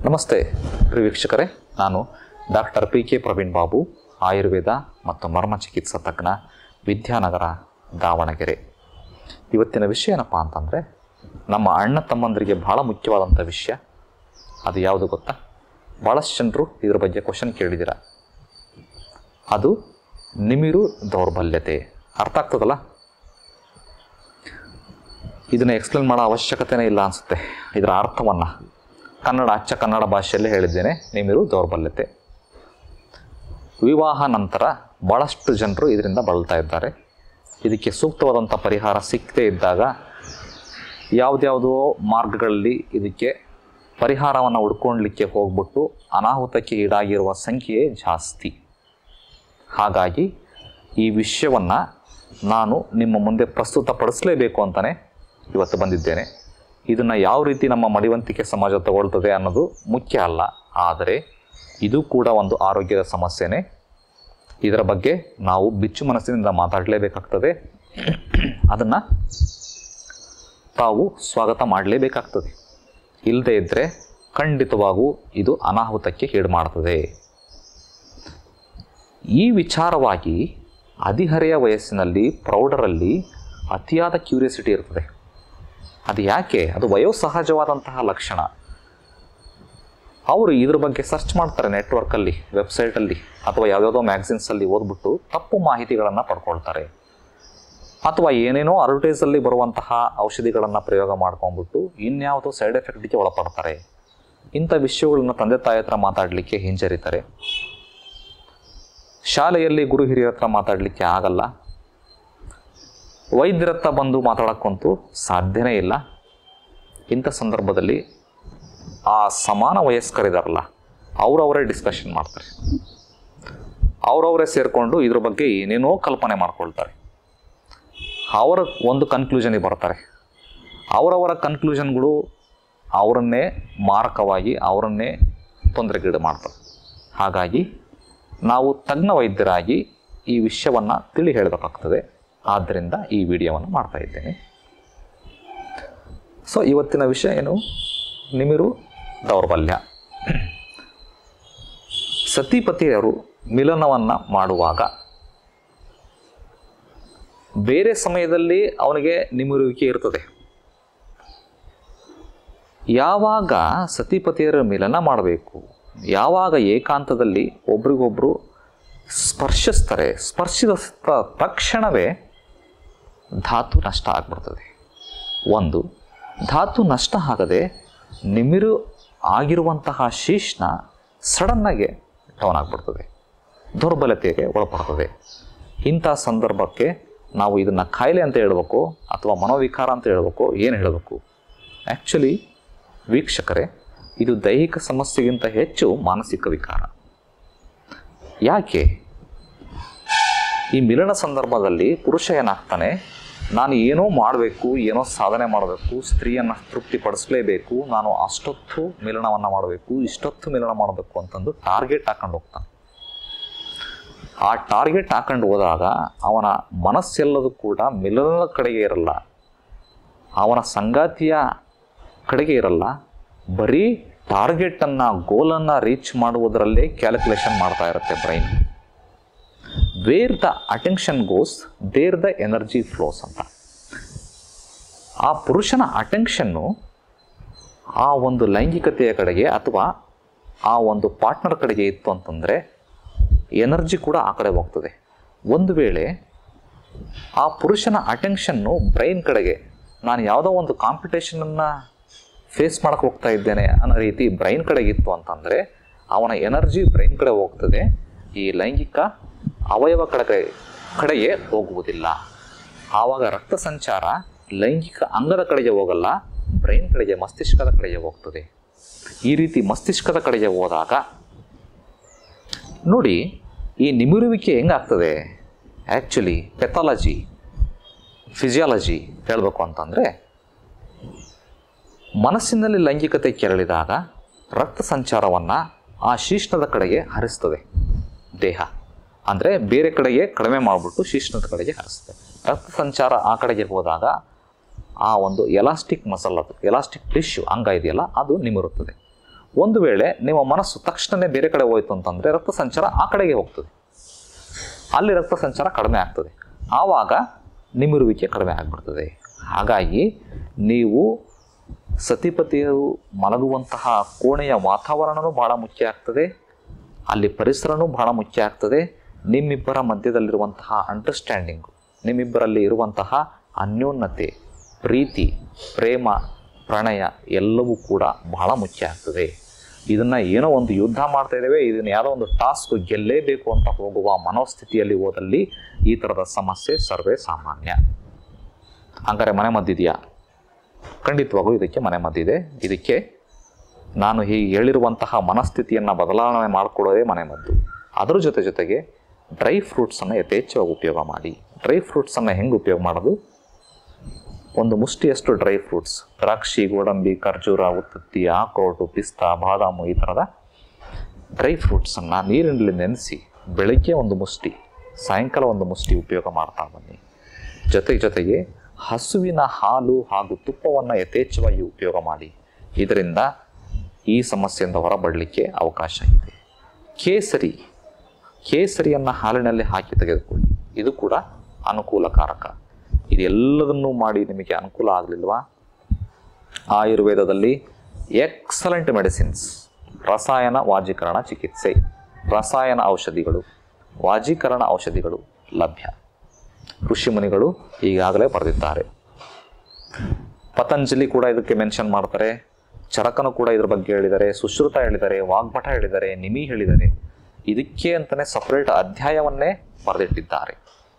ನಮಸ್ತೆ ಪ್ರಿಯ ವೀಕ್ಷಕರೇ ನಾನು doctor P K Praveen Babu Ayurveda ಮತ್ತು ಮರ್ಮ ಚಿಕಿತ್ಸಾ ತಜ್ಞ ವಿದ್ಯಾನಗರ ದಾವಣಗೆರೆ ಇವತ್ತಿನ ವಿಷಯ ಏನಪ್ಪ ಅಂತಂದರೆ ನಮ್ಮ ಅಣ್ಣ ತಮ್ಮಂದರಿಗೆ ಬಹಳ ಮುಖ್ಯವಾದಂಥ ವಿಷಯ ಅದು ಯಾವುದು ಗೊತ್ತಾ ಭಾಳಷ್ಟು ಜನರು ಇದ್ರ ಬಗ್ಗೆ ಕ್ವಶನ್ ಕೇಳಿದ್ದೀರ ಅದು ನಿಮಿರು ದೌರ್ಬಲ್ಯತೆ ಅರ್ಥ ಆಗ್ತದಲ್ಲ ಇದನ್ನು ಎಕ್ಸ್ಪ್ಲೇನ್ ಮಾಡೋ ಅವಶ್ಯಕತೆನೇ ಇಲ್ಲ ಅನಿಸುತ್ತೆ ಇದರ ಅರ್ಥವನ್ನು ಕನ್ನಡ ಅಚ್ಚ ಕನ್ನಡ ಭಾಷೆಯಲ್ಲೇ ಹೇಳಿದ್ದೇನೆ ನಿಮಿರು ದೌರ್ಬಲ್ಯತೆ ವಿವಾಹ ನಂತರ ಭಾಳಷ್ಟು ಜನರು ಇದರಿಂದ ಬಳಲ್ತಾ ಇದ್ದಾರೆ ಇದಕ್ಕೆ ಸೂಕ್ತವಾದಂಥ ಪರಿಹಾರ ಸಿಕ್ಕದೇ ಇದ್ದಾಗ ಯಾವುದ್ಯಾವುದೋ ಮಾರ್ಗಗಳಲ್ಲಿ ಇದಕ್ಕೆ ಪರಿಹಾರವನ್ನು ಹುಡ್ಕೊಳ್ಲಿಕ್ಕೆ ಹೋಗ್ಬಿಟ್ಟು ಅನಾಹುತಕ್ಕೆ ಈಡಾಗಿರುವ ಸಂಖ್ಯೆ ಜಾಸ್ತಿ ಹಾಗಾಗಿ ಈ ವಿಷಯವನ್ನು ನಾನು ನಿಮ್ಮ ಮುಂದೆ ಪ್ರಸ್ತುತಪಡಿಸಲೇಬೇಕು ಅಂತಲೇ ಇವತ್ತು ಬಂದಿದ್ದೇನೆ ಇದನ್ನು ಯಾವ ರೀತಿ ನಮ್ಮ ಮಡಿವಂತಿಕೆ ಸಮಾಜ ತಗೊಳ್ತದೆ ಅನ್ನೋದು ಮುಖ್ಯ ಅಲ್ಲ ಆದರೆ ಇದು ಕೂಡ ಒಂದು ಆರೋಗ್ಯದ ಸಮಸ್ಯೆನೇ ಇದರ ಬಗ್ಗೆ ನಾವು ಬಿಚ್ಚು ಮನಸ್ಸಿನಿಂದ ಮಾತಾಡಲೇಬೇಕಾಗ್ತದೆ ಅದನ್ನು ತಾವು ಸ್ವಾಗತ ಮಾಡಲೇಬೇಕಾಗ್ತದೆ ಇಲ್ಲದೇ ಇದ್ದರೆ ಖಂಡಿತವಾಗೂ ಇದು ಅನಾಹುತಕ್ಕೆ ಈಡು ಮಾಡ್ತದೆ ಈ ವಿಚಾರವಾಗಿ ಹದಿಹರೆಯ ವಯಸ್ಸಿನಲ್ಲಿ ಪ್ರೌಢರಲ್ಲಿ ಅತಿಯಾದ ಕ್ಯೂರಿಯಾಸಿಟಿ ಇರ್ತದೆ ಅದು ಯಾಕೆ ಅದು ವಯೋಸಹಜವಾದಂತಹ ಲಕ್ಷಣ ಅವರು ಇದ್ರ ಬಗ್ಗೆ ಸರ್ಚ್ ಮಾಡ್ತಾರೆ ನೆಟ್ವರ್ಕಲ್ಲಿ ವೆಬ್ಸೈಟಲ್ಲಿ ಅಥವಾ ಯಾವುದಾವುದೋ ಮ್ಯಾಗ್ಝಿನ್ಸಲ್ಲಿ ಓದ್ಬಿಟ್ಟು ತಪ್ಪು ಮಾಹಿತಿಗಳನ್ನು ಪಡ್ಕೊಳ್ತಾರೆ ಅಥವಾ ಏನೇನೋ ಅಡ್ವರ್ಟೈಸಲ್ಲಿ ಬರುವಂತಹ ಔಷಧಿಗಳನ್ನು ಪ್ರಯೋಗ ಮಾಡ್ಕೊಂಡ್ಬಿಟ್ಟು ಇನ್ಯಾವುದೋ ಸೈಡ್ ಎಫೆಕ್ಟ್ಗೆ ಒಳಪಡ್ತಾರೆ ಇಂಥ ವಿಷಯಗಳನ್ನ ತಂದೆ ತಾಯಿ ಹತ್ರ ಮಾತಾಡಲಿಕ್ಕೆ ಹಿಂಜರಿತಾರೆ ಶಾಲೆಯಲ್ಲಿ ಗುರು ಹಿರಿಯರ ಹತ್ರ ಮಾತಾಡಲಿಕ್ಕೆ ಆಗಲ್ಲ ವೈದ್ಯರ ಹತ್ರ ಬಂದು ಮಾತಾಡೋಕ್ಕಂತೂ ಸಾಧ್ಯನೇ ಇಲ್ಲ ಇಂಥ ಸಂದರ್ಭದಲ್ಲಿ ಆ ಸಮಾನ ವಯಸ್ಕರಿದಾರಲ್ಲ ಅವರವರೇ ಡಿಸ್ಕಷನ್ ಮಾಡ್ತಾರೆ ಅವರವರೇ ಸೇರಿಕೊಂಡು ಇದ್ರ ಬಗ್ಗೆ ಏನೇನೋ ಕಲ್ಪನೆ ಮಾಡ್ಕೊಳ್ತಾರೆ ಅವರ ಒಂದು ಕನ್ಕ್ಲೂಷನಿಗೆ ಬರ್ತಾರೆ ಅವರವರ ಕನ್ಕ್ಲೂಷನ್ಗಳು ಅವರನ್ನೇ ಮಾರಕವಾಗಿ ಅವರನ್ನೇ ತೊಂದರೆಗೀಡು ಮಾಡ್ತಾರೆ ಹಾಗಾಗಿ ನಾವು ತಜ್ಞ ವೈದ್ಯರಾಗಿ ಈ ವಿಷಯವನ್ನು ತಿಳಿ ಹೇಳಬೇಕಾಗ್ತದೆ ಆದ್ದರಿಂದ ಈ ವಿಡಿಯೋವನ್ನು ಮಾಡ್ತಾ ಇದ್ದೇನೆ ಸೊ ಇವತ್ತಿನ ವಿಷಯ ಏನು ನಿಮಿರು ದೌರ್ಬಲ್ಯ ಸತಿಪತಿಯರು ಮಿಲನವನ್ನು ಮಾಡುವಾಗ ಬೇರೆ ಸಮಯದಲ್ಲಿ ಅವನಿಗೆ ನಿಮಿರುವಿಕೆ ಇರ್ತದೆ ಯಾವಾಗ ಸತಿಪತಿಯರ ಮಿಲನ ಮಾಡಬೇಕು ಯಾವಾಗ ಏಕಾಂತದಲ್ಲಿ ಒಬ್ರಿಗೊಬ್ರು ಸ್ಪರ್ಶಿಸ್ತಾರೆ ಸ್ಪರ್ಶಿದ ತಕ್ಷಣವೇ ಧಾತು ನಷ್ಟ ಆಗ್ಬಿಡ್ತದೆ ಒಂದು ಧಾತು ನಷ್ಟ ಆಗದೆ ನಿಮಿರು ಆಗಿರುವಂತಹ ಶೀಷ್ಣ ಸಡನ್ನಾಗಿ ಡೌನ್ ಆಗಿಬಿಡ್ತದೆ ದುರ್ಬಲತೆಗೆ ಒಳಪಡ್ತದೆ ಇಂಥ ಸಂದರ್ಭಕ್ಕೆ ನಾವು ಇದನ್ನು ಕಾಯಿಲೆ ಅಂತ ಹೇಳಬೇಕು ಅಥವಾ ಮನೋವಿಕಾರ ಅಂತ ಹೇಳಬೇಕು ಏನು ಹೇಳಬೇಕು ಆ್ಯಕ್ಚುಲಿ ವೀಕ್ಷಕರೇ ಇದು ದೈಹಿಕ ಸಮಸ್ಯೆಗಿಂತ ಹೆಚ್ಚು ಮಾನಸಿಕ ವಿಕಾರ ಯಾಕೆ ಈ ಮಿಲನ ಸಂದರ್ಭದಲ್ಲಿ ಪುರುಷ ಏನಾಗ್ತಾನೆ ನಾನು ಏನೋ ಮಾಡಬೇಕು ಏನೋ ಸಾಧನೆ ಮಾಡಬೇಕು ಸ್ತ್ರೀಯನ್ನು ತೃಪ್ತಿಪಡಿಸಲೇಬೇಕು ನಾನು ಅಷ್ಟೊತ್ತು ಮಿಲನವನ್ನು ಮಾಡಬೇಕು ಇಷ್ಟೊತ್ತು ಮಿಲನ ಮಾಡಬೇಕು ಅಂತಂದು ಟಾರ್ಗೆಟ್ ಹಾಕೊಂಡು ಹೋಗ್ತಾನೆ ಆ ಟಾರ್ಗೆಟ್ ಹಾಕೊಂಡು ಹೋದಾಗ ಅವನ ಮನಸ್ಸೆಲ್ಲದೂ ಕೂಡ ಮಿಲನದ ಕಡೆಗೆ ಇರಲ್ಲ ಅವನ ಸಂಗಾತಿಯ ಕಡೆಗೆ ಇರಲ್ಲ ಬರೀ ಟಾರ್ಗೆಟನ್ನು ಗೋಲನ್ನು ರೀಚ್ ಮಾಡುವುದರಲ್ಲೇ ಕ್ಯಾಲ್ಕುಲೇಷನ್ ಮಾಡ್ತಾ ಇರುತ್ತೆ brain where the attention goes there the energy flows ಅಂತ ಆ ಪುರುಷನ ಅಟೆನ್ಷನ್ನು ಆ ಒಂದು ಲೈಂಗಿಕತೆಯ ಕಡೆಗೆ ಅಥವಾ ಆ ಒಂದು ಪಾರ್ಟ್ನರ್ ಕಡೆಗೆ ಇತ್ತು ಅಂತಂದರೆ ಎನರ್ಜಿ ಕೂಡ ಆ ಕಡೆ ಹೋಗ್ತದೆ ಒಂದು ವೇಳೆ ಆ ಪುರುಷನ ಅಟೆನ್ಷನ್ನು ಬ್ರೈನ್ ಕಡೆಗೆ ನಾನು ಯಾವುದೋ ಒಂದು ಕಾಂಪಿಟೇಷನನ್ನು ಫೇಸ್ ಮಾಡೋಕ್ಕೆ ಹೋಗ್ತಾ ಇದ್ದೇನೆ ಅನ್ನೋ ರೀತಿ ಬ್ರೈನ್ ಕಡೆಗೆ ಇತ್ತು ಅಂತಂದರೆ ಅವನ ಎನರ್ಜಿ ಬ್ರೈನ್ ಕಡೆ ಹೋಗ್ತದೆ ಈ ಲೈಂಗಿಕ ಅವಯವ ಕಡೆಗೆ ಕಡೆಗೆ ಹೋಗುವುದಿಲ್ಲ ಆವಾಗ ರಕ್ತ ಸಂಚಾರ ಲೈಂಗಿಕ ಅಂಗದ ಕಡೆಗೆ ಹೋಗಲ್ಲ ಬ್ರೈನ್ ಕಡೆಗೆ ಮಸ್ತಿಷ್ಕದ ಕಡೆಗೆ ಹೋಗ್ತದೆ ಈ ರೀತಿ ಮಸ್ತಿಷ್ಕದ ಕಡೆಗೆ ಹೋದಾಗ ನೋಡಿ ಈ ನಿಮಿರುವಿಕೆ ಹೆಂಗಾಗ್ತದೆ ಆ್ಯಕ್ಚುಲಿ ಪೆಥಾಲಜಿ ಫಿಸಿಯಾಲಜಿ ಹೇಳಬೇಕು ಅಂತಂದರೆ ಮನಸ್ಸಿನಲ್ಲಿ ಲೈಂಗಿಕತೆ ಕೆರಳಿದಾಗ ರಕ್ತ ಸಂಚಾರವನ್ನು ಆ ಶೀಷ್ಣದ ಕಡೆಗೆ ಹರಿಸ್ತದೆ ದೇಹ ಅಂದರೆ ಬೇರೆ ಕಡೆಗೆ ಕಡಿಮೆ ಮಾಡಿಬಿಟ್ಟು ಶೀಷ್ಣದ ಕಡೆಗೆ ಹರಿಸ್ತದೆ ರಕ್ತ ಸಂಚಾರ ಆ ಕಡೆಗೆ ಹೋದಾಗ ಆ ಒಂದು ಎಲಾಸ್ಟಿಕ್ ಮಸಲ್ ಅದು ಎಲಾಸ್ಟಿಕ್ ಟಿಶ್ಯೂ ಅಂಗ ಇದೆಯಲ್ಲ ಅದು ನಿಮಿರುತ್ತದೆ ಒಂದು ವೇಳೆ ನಿಮ್ಮ ಮನಸ್ಸು ತಕ್ಷಣವೇ ಬೇರೆ ಕಡೆ ಹೋಯ್ತು ಅಂತಂದರೆ ರಕ್ತ ಸಂಚಾರ ಆ ಕಡೆಗೆ ಹೋಗ್ತದೆ ಅಲ್ಲಿ ರಕ್ತ ಸಂಚಾರ ಕಡಿಮೆ ಆಗ್ತದೆ ಆವಾಗ ನಿಮಿರುವಿಕೆ ಕಡಿಮೆ ಆಗಿಬಿಡ್ತದೆ ಹಾಗಾಗಿ ನೀವು ಸತಿಪತಿಯರು ಮಲಗುವಂತಹ ಕೋಣೆಯ ವಾತಾವರಣವೂ ಬಹಳ ಮುಖ್ಯ ಆಗ್ತದೆ ಅಲ್ಲಿ ಪರಿಸರನೂ ಬಹಳ ಮುಖ್ಯ ಆಗ್ತದೆ ನಿಮ್ಮಿಬ್ಬರ ಮಧ್ಯದಲ್ಲಿರುವಂತಹ ಅಂಡರ್ಸ್ಟ್ಯಾಂಡಿಂಗು ನಿಮ್ಮಿಬ್ಬರಲ್ಲಿ ಇರುವಂತಹ ಅನ್ಯೋನ್ಯತೆ ಪ್ರೀತಿ ಪ್ರೇಮ ಪ್ರಣಯ ಎಲ್ಲವೂ ಕೂಡ ಬಹಳ ಮುಖ್ಯ ಆಗ್ತದೆ ಇದನ್ನು ಏನೋ ಒಂದು ಯುದ್ಧ ಮಾಡ್ತಾ ಇದ್ದೇವೆ ಇದನ್ನು ಯಾವುದೋ ಒಂದು ಟಾಸ್ಕ್ ಗೆಲ್ಲೇಬೇಕು ಅಂತ ಹೋಗುವ ಮನೋಸ್ಥಿತಿಯಲ್ಲಿ ಹೋದಲ್ಲಿ ಈ ಥರದ ಸಮಸ್ಯೆ ಸರ್ವೇ ಸಾಮಾನ್ಯ ಹಂಗಾರೆ ಮನೆ ಮದ್ದಿದೆಯಾ ಖಂಡಿತವಾಗೂ ಇದಕ್ಕೆ ಮನೆ ಮದ್ದಿದೆ ಇದಕ್ಕೆ ನಾನು ಹೀಗೆ ಹೇಳಿರುವಂತಹ ಮನಸ್ಥಿತಿಯನ್ನು ಬದಲಾವಣೆ ಮಾಡಿಕೊಡೋದೇ ಮನೆ ಮದ್ದು ಅದರ ಜೊತೆ ಜೊತೆಗೆ ಡ್ರೈ ಫ್ರೂಟ್ಸನ್ನು ಯಥೇಚ್ಛವಾಗಿ ಉಪಯೋಗ ಮಾಡಿ ಡ್ರೈ ಫ್ರೂಟ್ಸನ್ನು ಹೆಂಗೆ ಉಪಯೋಗ ಮಾಡೋದು ಒಂದು ಮುಷ್ಟಿಯಷ್ಟು ಡ್ರೈ ಫ್ರೂಟ್ಸ್ ದ್ರಾಕ್ಷಿ ಗೋಡಂಬಿ ಖರ್ಜೂರ ಉತ್ತತ್ತಿ ಆಕ್ರೋಟು ಪಿಸ್ತಾ ಬಾದಾಮು ಈ ಥರದ ಡ್ರೈ ಫ್ರೂಟ್ಸನ್ನು ನೀರಿನಲ್ಲಿ ನೆನೆಸಿ ಬೆಳಗ್ಗೆ ಒಂದು ಮುಷ್ಟಿ ಸಾಯಂಕಾಲ ಒಂದು ಮುಷ್ಟಿ ಉಪಯೋಗ ಮಾಡ್ತಾ ಬನ್ನಿ ಜೊತೆ ಜೊತೆಗೆ ಹಸುವಿನ ಹಾಲು ಹಾಗೂ ತುಪ್ಪವನ್ನು ಯಥೇಚ್ಛವಾಗಿ ಉಪಯೋಗ ಮಾಡಿ ಇದರಿಂದ ಈ ಸಮಸ್ಯೆಯಿಂದ ಹೊರಬರಲಿಕ್ಕೆ ಅವಕಾಶ ಇದೆ ಕೇಸರಿ ಕೇಸರಿಯನ್ನು ಹಾಲಿನಲ್ಲಿ ಹಾಕಿ ತೆಗೆದುಕೊಳ್ಳಿ ಇದು ಕೂಡ ಅನುಕೂಲಕಾರಕ ಇದೆಲ್ಲದನ್ನೂ ಮಾಡಿ ನಿಮಗೆ ಅನುಕೂಲ ಆಗಲಿಲ್ವಾ ಆಯುರ್ವೇದದಲ್ಲಿ ಎಕ್ಸಲೆಂಟ್ ಮೆಡಿಸಿನ್ಸ್ ರಸಾಯನ ವಾಜೀಕರಣ ಚಿಕಿತ್ಸೆ ರಸಾಯನ ಔಷಧಿಗಳು ವಾಜೀಕರಣ ಔಷಧಿಗಳು ಲಭ್ಯ ಋಷಿಮುನಿಗಳು ಈಗಾಗಲೇ ಬರೆದಿದ್ದಾರೆ ಪತಂಜಲಿ ಕೂಡ ಇದಕ್ಕೆ ಮೆನ್ಷನ್ ಮಾಡ್ತಾರೆ ಚರಕನು ಕೂಡ ಇದ್ರ ಬಗ್ಗೆ ಹೇಳಿದ್ದಾರೆ ಸುಶ್ರುತ ಹೇಳಿದ್ದಾರೆ ವಾಗ್ಭಟ ಹೇಳಿದ್ದಾರೆ ನಿಮಿ ಹೇಳಿದ್ದಾರೆ ಇದಕ್ಕೆ ಅಂತಲೇ ಸಪರೇಟ್ ಅಧ್ಯಾಯವನ್ನೇ ಬರೆದಿಟ್ಟಿದ್ದಾರೆ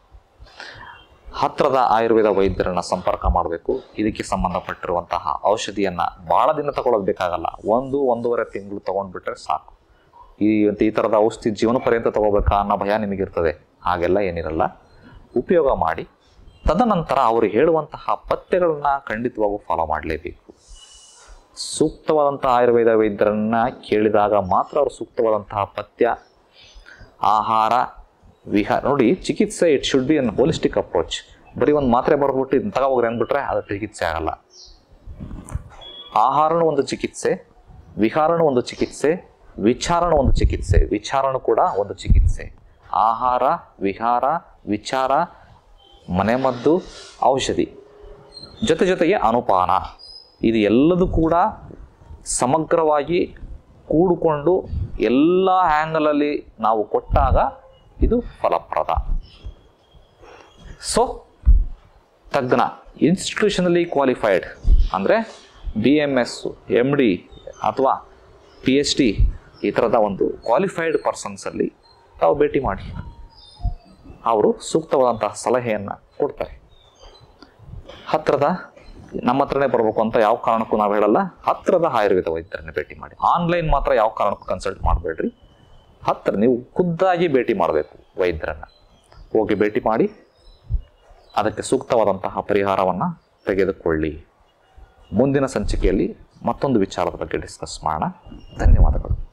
ಹತ್ರದ ಆಯುರ್ವೇದ ವೈದ್ಯರನ್ನ ಸಂಪರ್ಕ ಮಾಡಬೇಕು ಇದಕ್ಕೆ ಸಂಬಂಧಪಟ್ಟಿರುವಂತಹ ಔಷಧಿಯನ್ನ ಬಹಳ ದಿನ ತಗೊಳ್ಳೋದು ಬೇಕಾಗಲ್ಲ ಒಂದು ಒಂದೂವರೆ ತಿಂಗಳು ತಗೊಂಡ್ಬಿಟ್ರೆ ಸಾಕು ಈ ಈ ಥರದ ಔಷಧಿ ಜೀವನ ಪರ್ಯಂತ ತಗೋಬೇಕಾ ಅನ್ನೋ ಭಯ ನಿಮಗಿರ್ತದೆ ಹಾಗೆಲ್ಲ ಏನಿರಲ್ಲ ಉಪಯೋಗ ಮಾಡಿ ತದನಂತರ ಅವರು ಹೇಳುವಂತಹ ಪಥ್ಯಗಳನ್ನ ಖಂಡಿತವಾಗೂ ಫಾಲೋ ಮಾಡಲೇಬೇಕು ಸೂಕ್ತವಾದಂತಹ ಆಯುರ್ವೇದ ವೈದ್ಯರನ್ನ ಕೇಳಿದಾಗ ಮಾತ್ರ ಅವರು ಸೂಕ್ತವಾದಂತಹ ಪಥ್ಯ ಆಹಾರ ವಿಹಾರ ನೋಡಿ ಚಿಕಿತ್ಸೆ it should be an holistic approach ಬರೀ ಒಂದು ಮಾತ್ರೆ ಬರ್ಬಿಟ್ಟು ಇದನ್ನ ತಗೋಗ್ರಿ ಅಂದ್ಬಿಟ್ರೆ ಅದು ಚಿಕಿತ್ಸೆ ಆಗಲ್ಲ ಆಹಾರನೂ ಒಂದು ಚಿಕಿತ್ಸೆ ವಿಹಾರನೂ ಒಂದು ಚಿಕಿತ್ಸೆ ವಿಚಾರನೂ ಒಂದು ಚಿಕಿತ್ಸೆ ವಿಚಾರನೂ ಕೂಡ ಒಂದು ಚಿಕಿತ್ಸೆ ಆಹಾರ ವಿಹಾರ ವಿಚಾರ ಮನೆಮದ್ದು ಔಷಧಿ ಜೊತೆ ಜೊತೆಗೆ ಅನುಪಾನ ಇದು ಎಲ್ಲದೂ ಕೂಡ ಸಮಗ್ರವಾಗಿ ಕೂಡಿಕೊಂಡು ಎಲ್ಲ ಆ್ಯಂಗಲಲ್ಲಿ ನಾವು ಕೊಟ್ಟಾಗ ಇದು ಫಲಪ್ರದ ಸೊ ತಜ್ಞ ಇನ್ಸ್ಟಿಟ್ಯೂಷನಲಿ ಕ್ವಾಲಿಫೈಡ್ ಅಂದರೆ B M S M D ಅಥವಾ ಪಿ ಎಚ್ ಡಿ ಈ ಥರದ ಒಂದು ಕ್ವಾಲಿಫೈಡ್ ಪರ್ಸನ್ಸಲ್ಲಿ ತಾವು ಭೇಟಿ ಮಾಡಿ ಅವರು ಸೂಕ್ತವಾದಂತಹ ಸಲಹೆಯನ್ನು ಕೊಡ್ತಾರೆ ಹತ್ತಿರದ ನಮ್ಮ ಹತ್ರನೇ ಬರಬೇಕು ಅಂತ ಯಾವ ಕಾರಣಕ್ಕೂ ನಾವು ಹೇಳಲ್ಲ ಹತ್ತಿರದ ಆಯುರ್ವೇದ ವೈದ್ಯರನ್ನ ಭೇಟಿ ಮಾಡಿ ಆನ್ಲೈನ್ ಮಾತ್ರ ಯಾವ ಕಾರಣಕ್ಕೂ ಕನ್ಸಲ್ಟ್ ಮಾಡಬೇಡ್ರಿ ಹತ್ತಿರ ನೀವು ಖುದ್ದಾಗಿ ಭೇಟಿ ಮಾಡಬೇಕು ವೈದ್ಯರನ್ನ ಹೋಗಿ ಭೇಟಿ ಮಾಡಿ ಅದಕ್ಕೆ ಸೂಕ್ತವಾದಂತಹ ಪರಿಹಾರವನ್ನು ತೆಗೆದುಕೊಳ್ಳಿ ಮುಂದಿನ ಸಂಚಿಕೆಯಲ್ಲಿ ಮತ್ತೊಂದು ವಿಚಾರದ ಬಗ್ಗೆ ಡಿಸ್ಕಸ್ ಮಾಡೋಣ ಧನ್ಯವಾದಗಳು